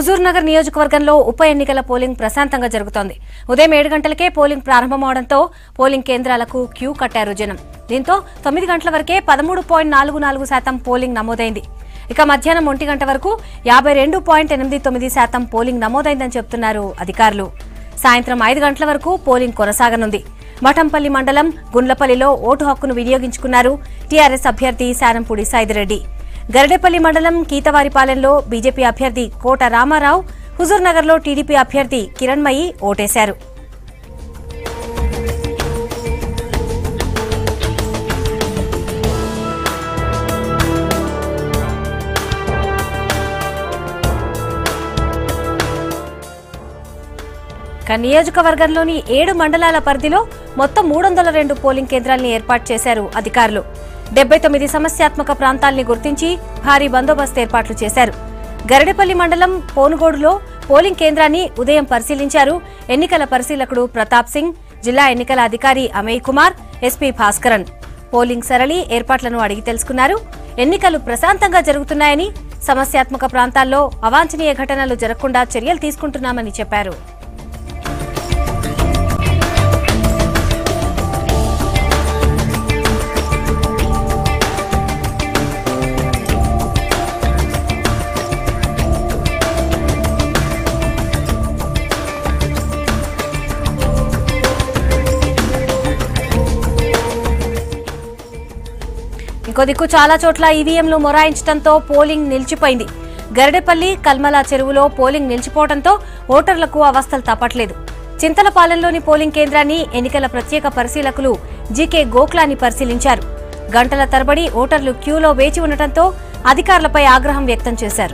హుజూర్ నగర్ నియోజకవర్గంలో ఉప ఎన్నికల పోలింగ్ ప్రశాంతంగా జరుగుతోంది ఉదయం ఏడు గంటలకే పోలింగ్ ప్రారంభమవడంతో పోలింగ్ కేంద్రాలకు క్యూ కట్టారు జనం దీంతో తొమ్మిది గంటల వరకే పదమూడు పాయింట్ నాలుగు నాలుగు శాతం పోలింగ్ నమోదైంది ఇక మధ్యాహ్నం ఒంటి గంట వరకు యాభై రెండు పాయింట్ ఎనిమిది తొమ్మిది శాతం పోలింగ్ నమోదైందని చెబుతున్నారు అధికారులు సాయంత్రం ఐదు గంటల వరకు పోలింగ్ కొనసాగనుంది మఠంపల్లి మండలం గుండ్లపల్లిలో ఓటు హక్కును వినియోగించుకున్నారు టీఆర్ఎస్ అభ్యర్థి శానంపూడి సైదిరెడ్డి గరడేపల్లి మండలం కీతవారిపాలెంలో బీజేపీ అభ్యర్థి కోట రామారావు హుజూర్ నగర్లో టీడీపీ అభ్యర్థి కిరణ్మయి ఓటేశారు ఇక నియోజకవర్గంలోని ఏడు మండలాల పరిధిలో మొత్తం మూడు వందల రెండు పోలింగ్ కేంద్రాల్ని ఏర్పాటు చేశారు అధికారులు డెబ్బై తొమ్మిది సమస్యాత్మక ప్రాంతాల్ని గుర్తించి భారీ బందోబస్తు ఏర్పాట్లు చేశారు గరడేపల్లి మండలం పోనుగోడులో పోలింగ్ కేంద్రాన్ని ఉదయం పరిశీలించారు ఎన్నికల పరిశీలకుడు ప్రతాప్ సింగ్ జిల్లా ఎన్నికల అధికారి అమయ్ కుమార్ ఎస్పీ భాస్కరన్ పోలింగ్ సరళి ఏర్పాట్లను అడిగి తెలుసుకున్నారు ఎన్నికలు ప్రశాంతంగా జరుగుతున్నాయని సమస్యాత్మక ప్రాంతాల్లో అవాంఛనీయ ఘటనలు జరగకుండా చర్యలు తీసుకుంటున్నామని చెప్పారు ఇంకో దిక్కు చాలా చోట్ల ఈవీఎంలు మొరాయించడంతో పోలింగ్ నిలిచిపోయింది గరడేపల్లి కల్మల చెరువులో పోలింగ్ నిలిచిపోవడంతో ఓటర్లకు అవస్థలు తప్పట్లేదు చింతలపాలెంలోని పోలింగ్ కేంద్రాన్ని ఎన్నికల ప్రత్యేక పరిశీలకులు జీకే గోఖ్లాని పరిశీలించారు గంటల తరబడి ఓటర్లు క్యూలో వేచి ఉండటంతో అధికారులపై ఆగ్రహం వ్యక్తం చేశారు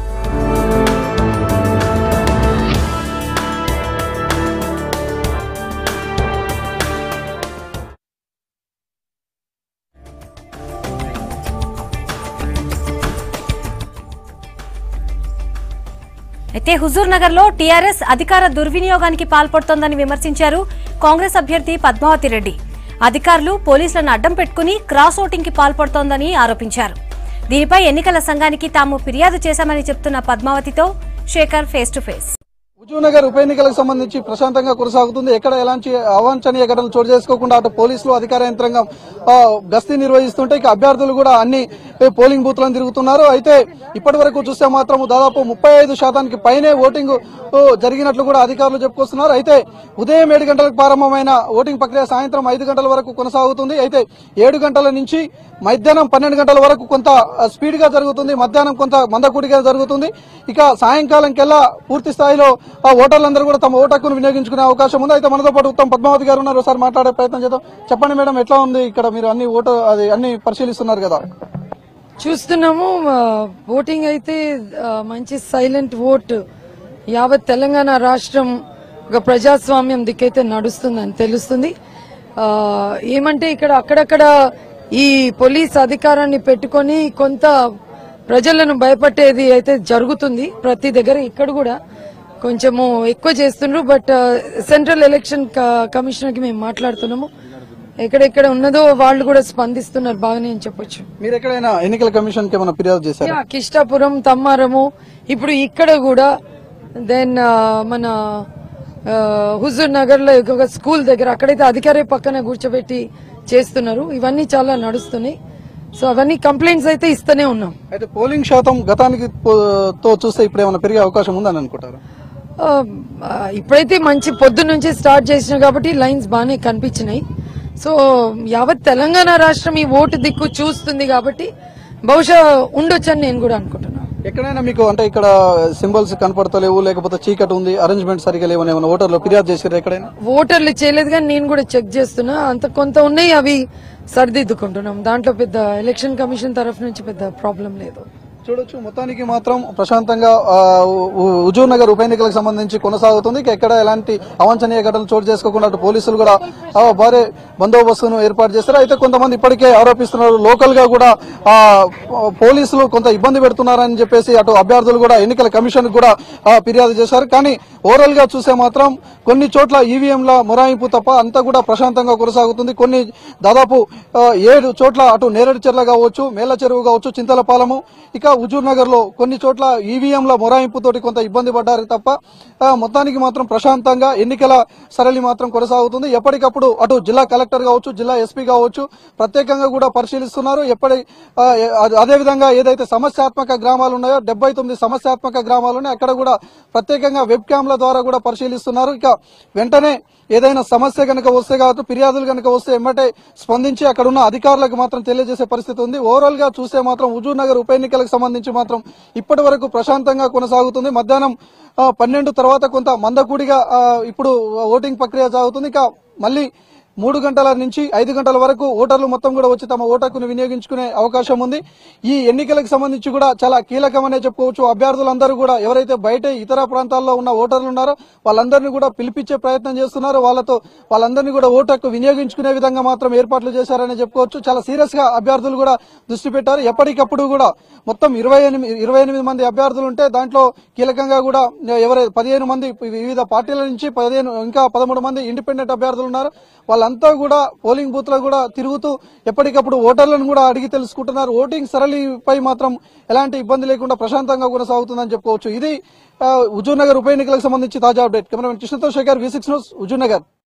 అయితే హుజూర్ నగర్ లో టీఆర్ఎస్ అధికార దుర్వినియోగానికి పాల్పడుతోందని విమర్శించారు కాంగ్రెస్ అభ్యర్థి పద్మావతి రెడ్డి అధికారులు పోలీసులను అడ్డం పెట్టుకుని క్రాస్ ఓటింగ్ కి పాల్పడుతోందని ఆరోపించారు దీనిపై ఎన్నికల సంఘానికి తాము ఫిర్యాదు చేశామని చెప్తున్న పద్మావతితో Shekhar face to face Huzurnagar ఉప ఎన్నికలకు సంబంధించి ప్రశాంతంగా కొనసాగుతుంది ఎక్కడ ఎలాంటి అవాంఛనీయ ఘటనలు చోటు చేసుకోకుండా అటు పోలీసులు అధికార యంత్రాంగం ఆ, గస్తీ నిర్వహిస్తుంటే ఇక అభ్యర్థులు కూడా అన్ని ఏ, పోలింగ్ బూత్లను తిరుగుతున్నారు అయితే ఇప్పటి వరకు చూస్తే మాత్రం దాదాపు ముప్పై ఐదు శాతానికి పైనే ఓటింగ్ ఓ, జరిగినట్లు కూడా అధికారులు చెప్పుకొస్తున్నారు అయితే ఉదయం ఏడు గంటలకు ప్రారంభమైన ఓటింగ్ ప్రక్రియ సాయంత్రం ఐదు గంటల వరకు కొనసాగుతుంది అయితే ఏడు గంటల నుంచి మధ్యాహ్నం పన్నెండు గంటల వరకు కొంత ఆ, స్పీడ్ గా జరుగుతుంది మధ్యాహ్నం కొంత మందకూడిగా జరుగుతుంది ఇక సాయంకాలం కెల్లా పూర్తి స్థాయిలో ఆ ఓటర్లందరూ కూడా తమ ఓటు హక్కును వినియోగించుకునే అవకాశం ఉంది అయితే మనతో పాటు ఉత్తమ్ పద్మావతి గారు ఉన్నారు ఒకసారి మాట్లాడే ప్రయత్నం చేద్దాం చెప్పండి మేడం ఎట్లా ఉంది ఇక్కడ మీరు అన్ని ఓటు అది అన్ని పరిశీలిస్తున్నారు కదా చూస్తున్నాము ఆ, ఓటింగ్ అయితే ఆ, మంచి సైలెంట్ ఓట్ యావత్ తెలంగాణ రాష్ట్రం ఒక ప్రజాస్వామ్యం దిక్కైతే నడుస్తుందని తెలుస్తుంది ఆ, ఏమంటే ఇక్కడ అక్కడక్కడ ఈ పోలీస్ అధికారాన్ని పెట్టుకొని కొంత ప్రజలను భయపట్టేది అయితే జరుగుతుంది ప్రతి దగ్గర ఇక్కడ కూడా కొంచెము ఎక్కువ చేస్తుండ్రు బట్ సెంట్రల్ ఎలక్షన్ కమిషనర్ కి మేము మాట్లాడుతున్నాము ఎక్కడెక్కడ ఉన్నదో వాళ్ళు కూడా స్పందిస్తున్నారు బాగానే అని చెప్పొచ్చు మీరు ఎక్కడైనా ఎన్నికల కమిషన్ కి ఏమైనా ఫిర్యాదు చేశారు యా, కిష్టాపురం తమ్మారము ఇప్పుడు ఇక్కడ కూడా దెన్ మన ఆ, హుజూర్ నగర్ లో ఒక స్కూల్ దగ్గర అక్కడైతే అధికారి పక్కన కూర్చోబెట్టి చేస్తున్నారు ఇవన్నీ చాలా నడుస్తున్నాయి సో అవన్నీ కంప్లైంట్స్ అయితే ఇస్తూనే ఉన్నాం అయితే పోలింగ్ శాతం గతానికి పో- తో చూస్తే ఇప్పుడు ఏమైనా పెరిగే అవకాశం ఉందని అనుకుంటారు ఆ, ఆ, ఇప్పుడైతే మంచి పొద్దు నుంచి స్టార్ట్ చేసిన కాబట్టి లైన్స్ బాగానే కనిపించినాయి సో యావత్ తెలంగాణ రాష్ట్రం ఈ ఓటు దిక్కు చూస్తుంది కాబట్టి బహుశా ఉండొచ్చని నేను కూడా అనుకుంటున్నాను ఎక్కడైనా మీకు అంటే ఇక్కడ సింబల్స్ కనపడతలేవు లేకపోతే చీకటి ఉంది అరేంజ్మెంట్ సరిగా లేవని ఏమైనా ఓటర్లు ఫిర్యాదు చేశారు ఎక్కడైనా ఓటర్లు చేయలేదు కానీ నేను కూడా చెక్ చేస్తున్నా అంత కొంత ఉన్నాయి అవి సరిదిద్దుకుంటున్నాం దాంట్లో పెద్ద ఎలక్షన్ కమిషన్ తరఫు నుంచి పెద్ద ప్రాబ్లం లేదు చూడొచ్చు మొత్తానికి మాత్రం ప్రశాంతంగా ఆ, హు- హుజూర్ నగర్ ఉప ఎన్నికలకు సంబంధించి కొనసాగుతుంది ఇక ఎక్కడ ఎలాంటి అవాంఛనీయ ఘటనలు చోటు చేసుకోకుండా అటు పోలీసులు కూడా ఆ, భారీ బందోబస్తును ఏర్పాటు చేస్తారు అయితే కొంతమంది ఇప్పటికే ఆరోపిస్తున్నారు లోకల్ గా కూడా ఆ, పోలీసులు కొంత ఇబ్బంది పెడుతున్నారని చెప్పేసి అటు అభ్యర్థులు కూడా ఎన్నికల కమిషన్ కూడా ఆ, ఫిర్యాదు చేశారు కానీ ఓవరాల్ గా చూస్తే మాత్రం కొన్ని చోట్ల ఈవీఎంల మొరాయింపు తప్ప అంతా కూడా ప్రశాంతంగా కొనసాగుతుంది కొన్ని దాదాపు ఆ, ఏడు చోట్ల అటు నేరేడు చెర్ల కావచ్చు మేళ్ల చెరువు కావచ్చు చింతలపాలెము ఇక ముఖ్యంగా హుజూర్ నగర్ లో కొన్ని చోట్ల ఈవీఎంల మొరాయింపుతోటి కొంత ఇబ్బంది పడ్డారు తప్ప ఆ, మొత్తానికి మాత్రం ప్రశాంతంగా ఎన్నికల సరళి మాత్రం కొనసాగుతుంది ఎప్పటికప్పుడు అటు జిల్లా కలెక్టర్ కావచ్చు జిల్లా ఎస్పీ కావచ్చు ప్రత్యేకంగా కూడా పరిశీలిస్తున్నారు ఎప్పటి ఆ, అదే- అదేవిధంగా ఏదైతే సమస్యాత్మక గ్రామాలు ఉన్నాయో డెబ్బై తొమ్మిది సమస్యాత్మక గ్రామాలు ఉన్నాయి అక్కడ కూడా ప్రత్యేకంగా వెబ్ క్యామ్ల ద్వారా కూడా పరిశీలిస్తున్నారు ఇక వెంటనే ఏదైనా సమస్య కనుక వస్తే కావచ్చు ఫిర్యాదులు కనుక వస్తే ఎమ్మటే స్పందించి అక్కడ ఉన్న అధికారులకు మాత్రం తెలియజేసే పరిస్థితి ఉంది ఓవరాల్ గా చూస్తే మాత్రం హుజూర్ నగర్ ఉప ఎన్నికలకు సంబంధించి మాత్రం ఇప్పటి వరకు ప్రశాంతంగా కొనసాగుతుంది మధ్యాహ్నం ఆ, పన్నెండు తర్వాత కొంత మందకూడిగా ఆ, ఇప్పుడు ఓటింగ్ ప్రక్రియ సాగుతుంది ఇక మళ్ళీ మూడు గంటల నుంచి ఐదు గంటల వరకు ఓటర్లు మొత్తం కూడా వచ్చి తమ ఓటు హక్కును వినియోగించుకునే అవకాశం ఉంది ఈ ఎన్నికలకు సంబంధించి కూడా చాలా కీలకమనే చెప్పుకోవచ్చు అభ్యర్థులందరూ కూడా ఎవరైతే బయట ఇతర ప్రాంతాల్లో ఉన్న ఓటర్లు ఉన్నారో వాళ్ళందరినీ కూడా పిలిపించే ప్రయత్నం చేస్తున్నారు వాళ్ళతో వాళ్ళందరినీ కూడా ఓటు హక్కు వినియోగించుకునే విధంగా మాత్రం ఏర్పాట్లు చేశారని చెప్పుకోవచ్చు చాలా సీరియస్ గా అభ్యర్థులు కూడా దృష్టి పెట్టారు ఎప్పటికప్పుడు కూడా మొత్తం ఇరవై ఎనిమిది ఇరవై ఎనిమిది మంది అభ్యర్థులు ఉంటే దాంట్లో కీలకంగా కూడా ఎవరైతే పదిహేను మంది వివిధ పార్టీల నుంచి పదిహేను ఇంకా పదమూడు మంది ఇండిపెండెంట్ అభ్యర్థులు ఉన్నారు వాళ్ళంతా కూడా పోలింగ్ బూత్ లో కూడా తిరుగుతూ ఎప్పటికప్పుడు ఓటర్లను కూడా అడిగి తెలుసుకుంటున్నారు ఓటింగ్ సరళిపై మాత్రం ఎలాంటి ఇబ్బంది లేకుండా ప్రశాంతంగా కొనసాగుతుందని చెప్పుకోవచ్చు ఇది ఆ, హుజూర్ నగర్ ఉప ఎన్నికలకు సంబంధించి తాజా అప్డేట్ కెమెరామెన్ కృష్ణతో Shekhar V six news Huzur Nagar